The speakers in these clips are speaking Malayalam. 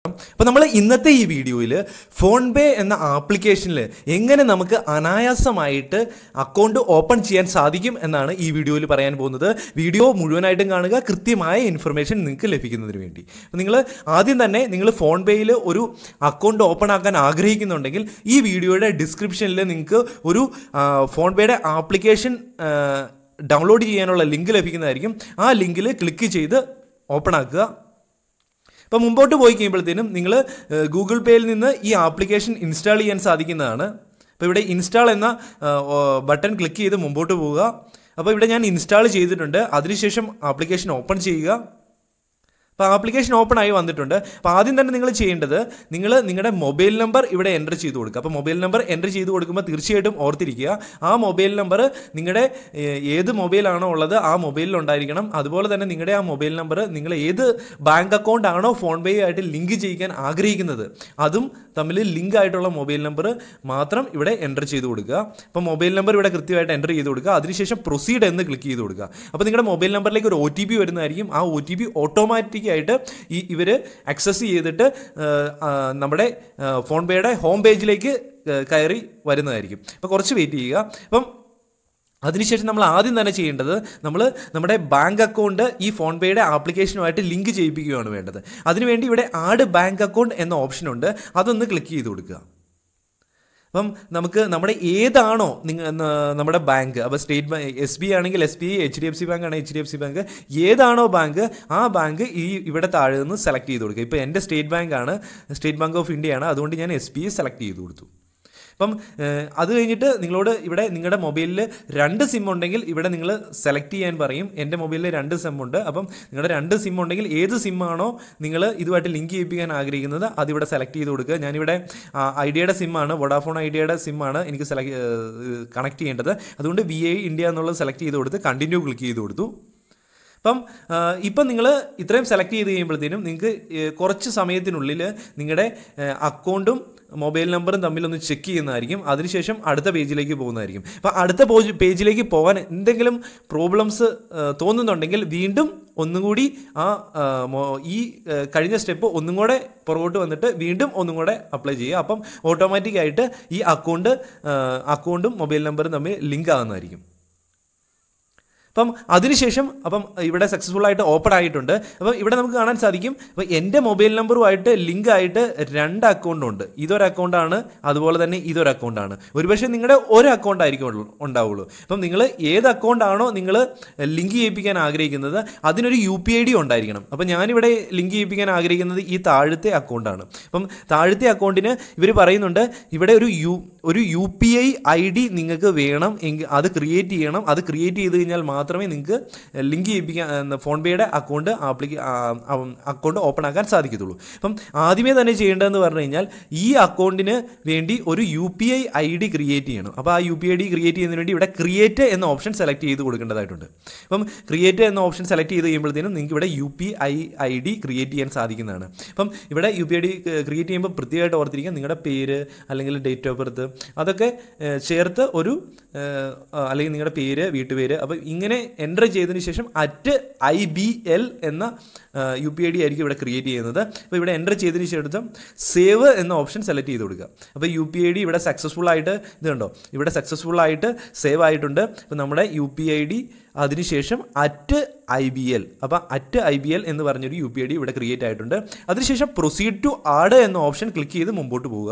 അപ്പോൾ നമ്മൾ ഇന്നത്തെ ഈ വീഡിയോയിൽ ഫോൺ പേ എന്ന ആപ്ലിക്കേഷനിൽ എങ്ങനെ നമുക്ക് അനായാസമായിട്ട് അക്കൗണ്ട് ഓപ്പൺ ചെയ്യാൻ സാധിക്കും എന്നാണ് ഈ വീഡിയോയിൽ പറയാൻ പോകുന്നത് വീഡിയോ മുഴുവനായിട്ടും കാണുക കൃത്യമായ ഇൻഫർമേഷൻ നിങ്ങൾക്ക് ലഭിക്കുന്നതിന് വേണ്ടി അപ്പോൾ നിങ്ങൾ ആദ്യം തന്നെ നിങ്ങൾ ഫോൺ പേയിൽ ഒരു അക്കൗണ്ട് ഓപ്പൺ ആക്കാൻ ആഗ്രഹിക്കുന്നുണ്ടെങ്കിൽ ഈ വീഡിയോയുടെ ഡിസ്ക്രിപ്ഷനിൽ നിങ്ങൾക്ക് ഒരു ആ, ഫോൺ പേയുടെ ആപ്ലിക്കേഷൻ ഡൗൺലോഡ് ചെയ്യാനുള്ള ലിങ്ക് ലഭിക്കുന്നതായിരിക്കും ആ ലിങ്കിൽ ക്ലിക്ക് ചെയ്ത് ഓപ്പൺ ആക്കുക അപ്പോൾ മുമ്പോട്ട് പോയി കഴിയുമ്പോഴത്തേനും നിങ്ങൾ ഗൂഗിൾ പേയിൽ നിന്ന് ഈ ആപ്ലിക്കേഷൻ ഇൻസ്റ്റാൾ ചെയ്യാൻ സാധിക്കുന്നതാണ് അപ്പോൾ ഇവിടെ ഇൻസ്റ്റാൾ എന്ന ബട്ടൺ ക്ലിക്ക് ചെയ്ത് മുമ്പോട്ട് പോവുക അപ്പോൾ ഇവിടെ ഞാൻ ഇൻസ്റ്റാൾ ചെയ്തിട്ടുണ്ട് അതിനുശേഷം ആപ്ലിക്കേഷൻ ഓപ്പൺ ചെയ്യുക അപ്പോൾ ആപ്ലിക്കേഷൻ ഓപ്പൺ ആയി വന്നിട്ടുണ്ട് അപ്പോൾ ആദ്യം തന്നെ നിങ്ങൾ ചെയ്യേണ്ടത് നിങ്ങൾ നിങ്ങളുടെ മൊബൈൽ നമ്പർ ഇവിടെ എൻ്റർ ചെയ്ത് കൊടുക്കുക അപ്പോൾ മൊബൈൽ നമ്പർ എൻ്റർ ചെയ്ത് കൊടുക്കുമ്പോൾ തീർച്ചയായിട്ടും ഓർത്തിരിക്കുക ആ മൊബൈൽ നമ്പർ നിങ്ങളുടെ ഏഹ്, ഏത് മൊബൈലാണോ ഉള്ളത് ആ മൊബൈലിൽ ഉണ്ടായിരിക്കണം അതുപോലെ തന്നെ നിങ്ങളുടെ ആ മൊബൈൽ നമ്പർ നിങ്ങൾ ഏത് ബാങ്ക് അക്കൗണ്ട് ആണോ ഫോൺ പേ ആയിട്ട് ലിങ്ക് ചെയ്യിക്കാൻ ആഗ്രഹിക്കുന്നത് അതും തമ്മിൽ ലിങ്ക് ആയിട്ടുള്ള മൊബൈൽ നമ്പർ മാത്രം ഇവിടെ എൻ്റർ ചെയ്ത് കൊടുക്കുക അപ്പോൾ മൊബൈൽ നമ്പർ ഇവിടെ കൃത്യമായിട്ട് എൻ്റർ ചെയ്ത് കൊടുക്കുക അതിനുശേഷം പ്രൊസീഡ് എന്ന് ക്ലിക്ക് ചെയ്ത് കൊടുക്കുക അപ്പോൾ നിങ്ങളുടെ മൊബൈൽ നമ്പറിലേക്ക് ഒരു ഒ ടി പി വരുന്നതായിരിക്കും ആ ഒ ടി പി ഓട്ടോമാറ്റിക് ആയിട്ട് ഈ ഇവർ അക്സസ് ചെയ്തിട്ട് ആ, ആ, നമ്മുടെ ഫോൺ പേയുടെ ഹോം പേജിലേക്ക് ആ, കയറി വരുന്നതായിരിക്കും അപ്പോൾ കുറച്ച് വെയിറ്റ് ചെയ്യുക അപ്പം അതിനുശേഷം നമ്മൾ ആദ്യം തന്നെ ചെയ്യേണ്ടത് നമ്മൾ നമ്മുടെ ബാങ്ക് അക്കൗണ്ട് ഈ ഫോൺ പേയുടെ ആപ്ലിക്കേഷനുമായിട്ട് ലിങ്ക് ചെയ്യിപ്പിക്കുകയാണ് വേണ്ടത് അതിനുവേണ്ടി ഇവിടെ ആഡ് ബാങ്ക് അക്കൗണ്ട് എന്ന ഓപ്ഷനുണ്ട് അതൊന്ന് ക്ലിക്ക് ചെയ്ത് കൊടുക്കുക അപ്പം നമുക്ക് നമ്മുടെ ഏതാണോ നിങ്ങ ന- നമ്മുടെ ബാങ്ക് അപ്പോൾ സ്റ്റേറ്റ് ബാങ്ക് എസ് ബി ആണെങ്കിൽ S B H D F C bank ആണെങ്കിൽ H D F C bank ഏതാണോ ബാങ്ക് ആ ബാങ്ക് ഈ ഇവിടെ താഴെ നിന്ന് സെലക്ട് ചെയ്ത് കൊടുക്കുക ഇപ്പോൾ എൻ്റെ സ്റ്റേറ്റ് ബാങ്ക് ആണ് സ്റ്റേറ്റ് ബാങ്ക് ഓഫ് ഇന്ത്യ ആണ് അതുകൊണ്ട് ഞാൻ എസ് ബി സെലക്ട് ചെയ്ത് കൊടുത്തു അപ്പം ഏഹ്, അത് കഴിഞ്ഞിട്ട് നിങ്ങളോട് ഇവിടെ നിങ്ങളുടെ മൊബൈലിൽ രണ്ട് സിം ഉണ്ടെങ്കിൽ ഇവിടെ നിങ്ങൾ സെലക്ട് ചെയ്യാൻ പറയും എൻ്റെ മൊബൈലിൽ രണ്ട് സിം ഉണ്ട് അപ്പം നിങ്ങളുടെ രണ്ട് സിം ഉണ്ടെങ്കിൽ ഏത് സിമ്മാണോ നിങ്ങൾ ഇതുമായിട്ട് ലിങ്ക് ചെയ്യിപ്പിക്കാൻ ആഗ്രഹിക്കുന്നത് അതിവിടെ സെലക്ട് ചെയ്ത് കൊടുക്കുക ഞാനിവിടെ ഐഡിയയുടെ സിമ്മാണ് വോഡാഫോൺ ഐഡിയയുടെ സിമ്മാണ് എനിക്ക് സെലക്ട് കണക്ട് ചെയ്യേണ്ടത് അതുകൊണ്ട് വി ഐ ഇന്ത്യ എന്നുള്ളത് സെലക്ട് ചെയ്ത് കൊടുത്ത് കണ്ടിന്യൂ ക്ലിക്ക് ചെയ്ത് കൊടുത്തു അപ്പം ആ, ഇപ്പം നിങ്ങൾ ഇത്രയും സെലക്ട് ചെയ്ത് കഴിയുമ്പോഴത്തേനും നിങ്ങൾക്ക് ഏ, കുറച്ച് സമയത്തിനുള്ളിൽ നിങ്ങളുടെ അക്കൗണ്ടും മൊബൈൽ നമ്പറും തമ്മിലൊന്ന് ചെക്ക് ചെയ്യുന്നതായിരിക്കും അതിനുശേഷം അടുത്ത പേജിലേക്ക് പോകുന്നതായിരിക്കും അപ്പം അടുത്ത പോജ് പേജിലേക്ക് പോകാൻ എന്തെങ്കിലും പ്രോബ്ലംസ് തോന്നുന്നുണ്ടെങ്കിൽ വീണ്ടും ഒന്നും കൂടി ആ ആ, മൊ- ഈ ആ, കഴിഞ്ഞ സ്റ്റെപ്പ് ഒന്നും കൂടെ പുറകോട്ട് വന്നിട്ട് വീണ്ടും ഒന്നും കൂടെ അപ്ലൈ ചെയ്യുക അപ്പം ഓട്ടോമാറ്റിക്കായിട്ട് ഈ അക്കൗണ്ട് അക്കൗണ്ടും മൊബൈൽ നമ്പറും തമ്മിൽ ലിങ്ക് ആകുന്നതായിരിക്കും അപ്പം അതിനുശേഷം അപ്പം ഇവിടെ സക്സസ്ഫുൾ ആയിട്ട് ഓപ്പൺ ആയിട്ടുണ്ട് അപ്പം ഇവിടെ നമുക്ക് കാണാൻ സാധിക്കും അപ്പം എൻ്റെ മൊബൈൽ നമ്പറുമായിട്ട് ലിങ്ക് ആയിട്ട് രണ്ട് അക്കൗണ്ട് ഉണ്ട് ഇതൊരു അക്കൗണ്ടാണ് അതുപോലെ തന്നെ ഇതൊരു അക്കൗണ്ടാണ് ഒരുപക്ഷെ നിങ്ങളുടെ ഒരു അക്കൗണ്ട് ആയിരിക്കും ഉള്ളൂ- ഉണ്ടാവുള്ളൂ അപ്പം നിങ്ങൾ ഏത് അക്കൗണ്ട് ആണോ നിങ്ങൾ ലിങ്ക് ചെയ്യിപ്പിക്കാൻ ആഗ്രഹിക്കുന്നത് അതിനൊരു യു പി ഐ ഡി ഉണ്ടായിരിക്കണം അപ്പം ഞാനിവിടെ ലിങ്ക് ചെയ്യിപ്പിക്കാൻ ആഗ്രഹിക്കുന്നത് ഈ താഴത്തെ അക്കൗണ്ടാണ് അപ്പം താഴത്തെ അക്കൗണ്ടിന് ഇവർ പറയുന്നുണ്ട് ഇവിടെ ഒരു യു ഒരു U P I I D നിങ്ങൾക്ക് വേണം എങ്കിൽ അത് ക്രിയേറ്റ് ചെയ്യണം അത് ക്രിയേറ്റ് ചെയ്ത് കഴിഞ്ഞാൽ മാത്രമേ നിങ്ങൾക്ക് ലിങ്ക് ചെയ്യിപ്പിക്കാൻ ഫോൺ പേയുടെ അക്കൗണ്ട് ആപ്ലിക്ക അക്കൗണ്ട് ഓപ്പൺ ആക്കാൻ സാധിക്കത്തുള്ളൂ അപ്പം ആദ്യമേ തന്നെ ചെയ്യേണ്ടതെന്ന് പറഞ്ഞു കഴിഞ്ഞാൽ ഈ അക്കൗണ്ടിന് വേണ്ടി ഒരു U P I I D create ചെയ്യണം അപ്പോൾ ആ U P I D create ചെയ്യുന്നതിന് വേണ്ടി ഇവിടെ ക്രിയേറ്റ് എന്ന ഓപ്ഷൻ സെലക്ട് ചെയ്ത് കൊടുക്കേണ്ടതായിട്ടുണ്ട് അപ്പം ക്രിയേറ്റ് എന്ന ഓപ്ഷൻ സെലക്ട് ചെയ്ത് കഴിയുമ്പോഴത്തേനും നിങ്ങൾക്ക് ഇവിടെ U P I I D create ചെയ്യാൻ സാധിക്കുന്നതാണ് അപ്പം ഇവിടെ U P I D create ചെയ്യുമ്പോൾ പ്രത്യേകമായിട്ട് ഓർത്തിരിക്കുക നിങ്ങളുടെ പേര് അല്ലെങ്കിൽ ഡേറ്റ് ഓഫ് ബർത്ത് അതൊക്കെ ഏഹ്, ചേർത്ത് ഒരു ഏഹ്, ആ, അല്ലെങ്കിൽ നിങ്ങളുടെ പേര് വീട്ടുപേര് അപ്പോൾ ഇങ്ങനെ എൻ്റർ ചെയ്തതിന് ശേഷം അറ്റ് ഐ ബി എൽ എന്ന യു പി ഐ ഡി ആയിരിക്കും ഇവിടെ ക്രിയേറ്റ് ചെയ്യുന്നത് അപ്പോൾ ഇവിടെ എൻ്റർ ചെയ്തതിന് ശേഷം സേവ് എന്ന ഓപ്ഷൻ സെലക്ട് ചെയ്ത് കൊടുക്കുക അപ്പോൾ യു പി ഐ ഡി ഇവിടെ സക്സസ്ഫുൾ ആയിട്ട് ഇത് കണ്ടോ ഇവിടെ സക്സസ്ഫുൾ ആയിട്ട് സേവ് ആയിട്ടുണ്ട് അപ്പോൾ നമ്മുടെ യു പി ഐ ഡി അതിനുശേഷം അറ്റ് ഐ ബി എൽ അപ്പോൾ അറ്റ് ഐ ബി എൽ എന്ന് പറഞ്ഞൊരു യു പി ഐ ഡി ഇവിടെ ക്രിയേറ്റ് ആയിട്ടുണ്ട് അതിനുശേഷം പ്രൊസീഡ് ടു ആഡ് എന്ന ഓപ്ഷൻ ക്ലിക്ക് ചെയ്ത് മുമ്പോട്ട് പോവുക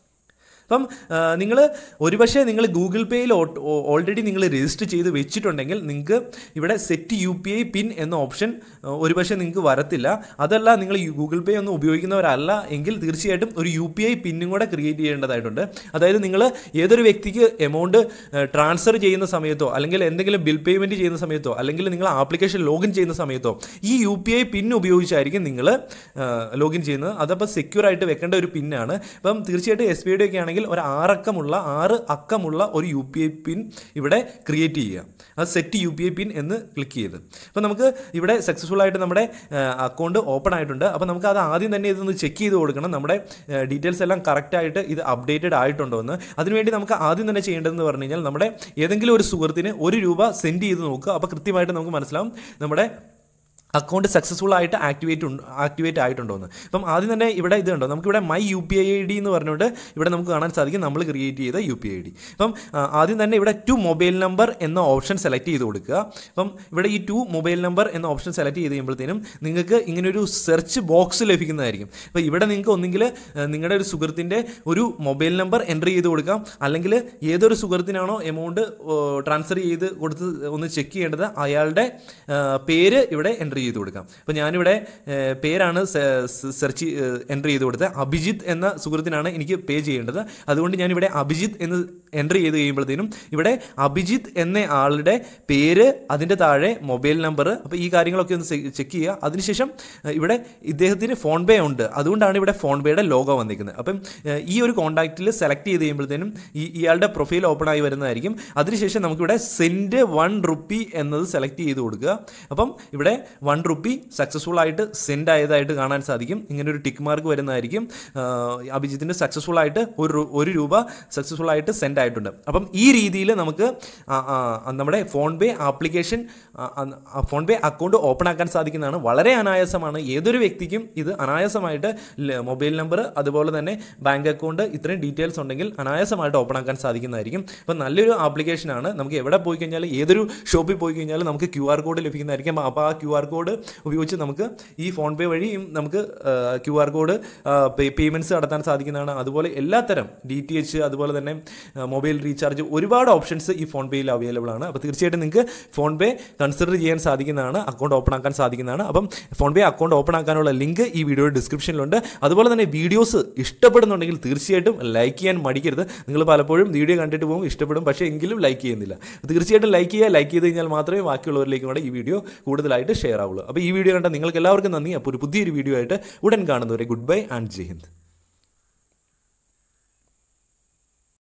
അപ്പം നിങ്ങൾ ഒരുപക്ഷെ നിങ്ങൾ ഗൂഗിൾ പേയിൽ ഓൾറെഡി നിങ്ങൾ രജിസ്റ്റർ ചെയ്ത് വെച്ചിട്ടുണ്ടെങ്കിൽ നിങ്ങൾക്ക് ഇവിടെ set U P I pin എന്ന ഓപ്ഷൻ ഒരുപക്ഷെ നിങ്ങൾക്ക് വരത്തില്ല അതല്ല നിങ്ങൾ ഗൂഗിൾ പേ ഒന്നും ഉപയോഗിക്കുന്നവരല്ല എങ്കിൽ തീർച്ചയായിട്ടും ഒരു യു പി ഐ പിന്നും കൂടെ ക്രിയേറ്റ് ചെയ്യേണ്ടതായിട്ടുണ്ട് അതായത് നിങ്ങൾ ഏതൊരു വ്യക്തിക്ക് എമൗണ്ട് ട്രാൻസ്ഫർ ചെയ്യുന്ന സമയത്തോ അല്ലെങ്കിൽ എന്തെങ്കിലും ബിൽ പേയ്മെൻറ്റ് ചെയ്യുന്ന സമയത്തോ അല്ലെങ്കിൽ നിങ്ങൾ ആപ്ലിക്കേഷൻ ലോഗിൻ ചെയ്യുന്ന സമയത്തോ ഈ യു പി ഐ പിൻ ഉപയോഗിച്ചായിരിക്കും നിങ്ങൾ ലോഗിൻ ചെയ്യുന്നത് അതപ്പോൾ സെക്യൂർ ആയിട്ട് വെക്കേണ്ട ഒരു പിന്നാണ് അപ്പം തീർച്ചയായിട്ടും എസ് ബി ഐ ഡി ഒക്കെ ആണെങ്കിൽ ഒരു ആറക്കമുള്ള ആറ് അക്കമുള്ള ഒരു യു പി ഐ പിൻ ഇവിടെ ക്രിയേറ്റ് ചെയ്യുക അത് set U P I pin എന്ന് ക്ലിക്ക് ചെയ്ത് അപ്പോൾ നമുക്ക് ഇവിടെ സക്സസ്ഫുൾ ആയിട്ട് നമ്മുടെ അക്കൗണ്ട് ഓപ്പൺ ആയിട്ടുണ്ട് അപ്പോൾ നമുക്ക് അത് ആദ്യം തന്നെ ഇതൊന്ന് ചെക്ക് ചെയ്ത് കൊടുക്കണം നമ്മുടെ ഡീറ്റെയിൽസ് എല്ലാം കറക്റ്റ് ആയിട്ട് ഇത് അപ്ഡേറ്റഡ് ആയിട്ടുണ്ടോ എന്ന് അതിനുവേണ്ടി നമുക്ക് ആദ്യം തന്നെ ചെയ്യേണ്ടതെന്ന് പറഞ്ഞു കഴിഞ്ഞാൽ നമ്മുടെ ഏതെങ്കിലും ഒരു സുഹൃത്തിന് ഒരു രൂപ സെൻഡ് ചെയ്ത് നോക്കുക അപ്പോൾ കൃത്യമായിട്ട് നമുക്ക് മനസ്സിലാവും നമ്മുടെ അക്കൗണ്ട് സക്സസ്ഫുൾ ആയിട്ട് ആക്ടിവേറ്റ് ആക്ടിവേറ്റ് ആയിട്ടുണ്ടോ എന്ന് ഇപ്പം ആദ്യം തന്നെ ഇവിടെ ഇത് കണ്ടോ നമുക്കിവിടെ my U P I D എന്ന് പറഞ്ഞുകൊണ്ട് ഇവിടെ നമുക്ക് കാണാൻ സാധിക്കും നമ്മൾ ക്രിയേറ്റ് ചെയ്ത യു പി ഐ ഡി അപ്പം ആ, ആദ്യം തന്നെ ഇവിടെ ടു മൊബൈൽ നമ്പർ എന്ന ഓപ്ഷൻ സെലക്ട് ചെയ്ത് കൊടുക്കുക അപ്പം ഇവിടെ ഈ ടു മൊബൈൽ നമ്പർ എന്ന ഓപ്ഷൻ സെലക്ട് ചെയ്ത് കഴിയുമ്പോഴത്തേനും നിങ്ങൾക്ക് ഇങ്ങനൊരു സെർച്ച് ബോക്സ് ലഭിക്കുന്നതായിരിക്കും അപ്പോൾ ഇവിടെ നിങ്ങൾക്ക് ഒന്നെങ്കിൽ നിങ്ങളുടെ ഒരു സുഹൃത്തിൻ്റെ ഒരു മൊബൈൽ നമ്പർ എൻ്റർ ചെയ്ത് കൊടുക്കാം അല്ലെങ്കിൽ ഏതൊരു സുഹൃത്തിനാണോ എമൗണ്ട് ട്രാൻസ്ഫർ ചെയ്ത് കൊടുത്ത് ഒന്ന് ചെക്ക് ചെയ്യേണ്ടത് അയാളുടെ ആ, പേര് ഇവിടെ എൻ്റർ ചെയ്ത് കൊടുക്കാം അപ്പോൾ ഞാനിവിടെ ആ, പേരാണ് സെർച്ച് എൻ്റർ ചെയ്ത് കൊടുത്തത് അഭിജിത്ത് എന്ന സുഹൃത്തിനാണ് എനിക്ക് പേ ചെയ്യേണ്ടത് അതുകൊണ്ട് ഞാനിവിടെ അഭിജിത്ത് എന്ന് എൻ്റർ ചെയ്ത് കഴിയുമ്പോഴത്തേനും ഇവിടെ അഭിജിത്ത് എന്ന ആളുടെ പേര് അതിൻ്റെ താഴെ മൊബൈൽ നമ്പർ അപ്പോൾ ഈ കാര്യങ്ങളൊക്കെ ഒന്ന് ചെക്ക് ചെയ്യുക അതിനുശേഷം ആ, ഇവിടെ ഇദ്ദേഹത്തിന് ഫോൺ പേ ഉണ്ട് അതുകൊണ്ടാണ് ഇവിടെ ഫോൺ പേയുടെ ലോഗോ വന്നിരിക്കുന്നത് അപ്പം ആ, ഈ ഒരു കോൺടാക്റ്റിൽ സെലക്ട് ചെയ്ത് കഴിയുമ്പോഴത്തേനും ഈ ഇയാളുടെ പ്രൊഫൈൽ ഓപ്പൺ ആയി വരുന്നതായിരിക്കും അതിനുശേഷം നമുക്കിവിടെ സെൻഡ് വൺ റുപ്പി എന്നത് സെലക്ട് ചെയ്ത് കൊടുക്കുക അപ്പം ഇവിടെ വൺ റുപ്പി സക്സസ്ഫുൾ ആയിട്ട് സെൻഡ് ആയതായിട്ട് കാണാൻ സാധിക്കും ഇങ്ങനെ ഒരു ടിക്ക് മാർക്ക് വരുന്നതായിരിക്കും ആ, അഭിജിത്തിന് സക്സസ്ഫുൾ ആയിട്ട് ഒരു രു- ഒരു രൂപ സക്സസ്ഫുൾ ആയിട്ട് സെൻഡ് ആയിട്ടുണ്ട് അപ്പം ഈ രീതിയിൽ നമുക്ക് ആ, ആ, നമ്മുടെ PhonePe application PhonePe account open ആക്കാൻ സാധിക്കുന്നതാണ് വളരെ അനായാസമാണ് ഏതൊരു വ്യക്തിക്കും ഇത് അനായാസമായിട്ട് മൊബൈൽ നമ്പർ അതുപോലെ തന്നെ ബാങ്ക് അക്കൗണ്ട് ഇത്രയും ഡീറ്റെയിൽസ് ഉണ്ടെങ്കിൽ അനായാസമായിട്ട് ഓപ്പൺ ആക്കാൻ സാധിക്കുന്നതായിരിക്കും അപ്പം നല്ലൊരു ആപ്ലിക്കേഷനാണ് നമുക്ക് എവിടെ പോയി കഴിഞ്ഞാൽ ഏതൊരു ഷോപ്പിൽ പോയി കഴിഞ്ഞാൽ നമുക്ക് ക്യു ആർ കോഡ് ലഭിക്കുന്നതായിരിക്കും അപ്പോൾ ആ ക്യു ആർ കോഡ് ഉപയോഗിച്ച് നമുക്ക് ഈ ഫോൺ പേ വഴി നമുക്ക് ക്യു ആർ കോഡ് പേയ്മെൻറ്റ്സ് നടത്താൻ സാധിക്കുന്നതാണ് അതുപോലെ എല്ലാത്തരം ഡി ടി എച്ച് അതുപോലെ തന്നെ മൊബൈൽ റീചാർജ് ഒരുപാട് ഓപ്ഷൻസ് ഈ ഫോൺ പേയിൽ അവൈലബിൾ ആണ് അപ്പോൾ തീർച്ചയായിട്ടും നിങ്ങൾക്ക് ഫോൺ പേ കൺസിഡർ ചെയ്യാൻ സാധിക്കുന്നതാണ് അക്കൗണ്ട് ഓപ്പൺ ആക്കാൻ സാധിക്കുന്നതാണ് അപ്പം ഫോൺ പേ അക്കൗണ്ട് ഓപ്പൺ ആക്കാനുള്ള ലിങ്ക് ഈ വീഡിയോയുടെ ഡിസ്ക്രിപ്ഷനിലുണ്ട് അതുപോലെ തന്നെ വീഡിയോസ് ഇഷ്ടപ്പെടുന്നുണ്ടെങ്കിൽ തീർച്ചയായിട്ടും ലൈക്ക് ചെയ്യാൻ മടിക്കരുത് നിങ്ങൾ പലപ്പോഴും വീഡിയോ കണ്ടിട്ട് പോകും ഇഷ്ടപ്പെടും പക്ഷേ എങ്കിലും ലൈക്ക് ചെയ്യുന്നില്ല തീർച്ചയായിട്ടും ലൈക്ക് ചെയ്യുക ലൈക്ക് ചെയ്ത് കഴിഞ്ഞാൽ മാത്രമേ ബാക്കിയുള്ളവരിലേക്കും കൂടെ ഈ വീഡിയോ കൂടുതലായിട്ട് ഷെയർ ആവുള്ളൂ അപ്പോൾ ഈ വീഡിയോ കണ്ട നിങ്ങൾക്ക് എല്ലാവർക്കും നന്ദി അപ്പോൾ ഒരു പുതിയൊരു വീഡിയോ ആയിട്ട് ഉടൻ കാണുന്നവരെ good bye and Jai Hind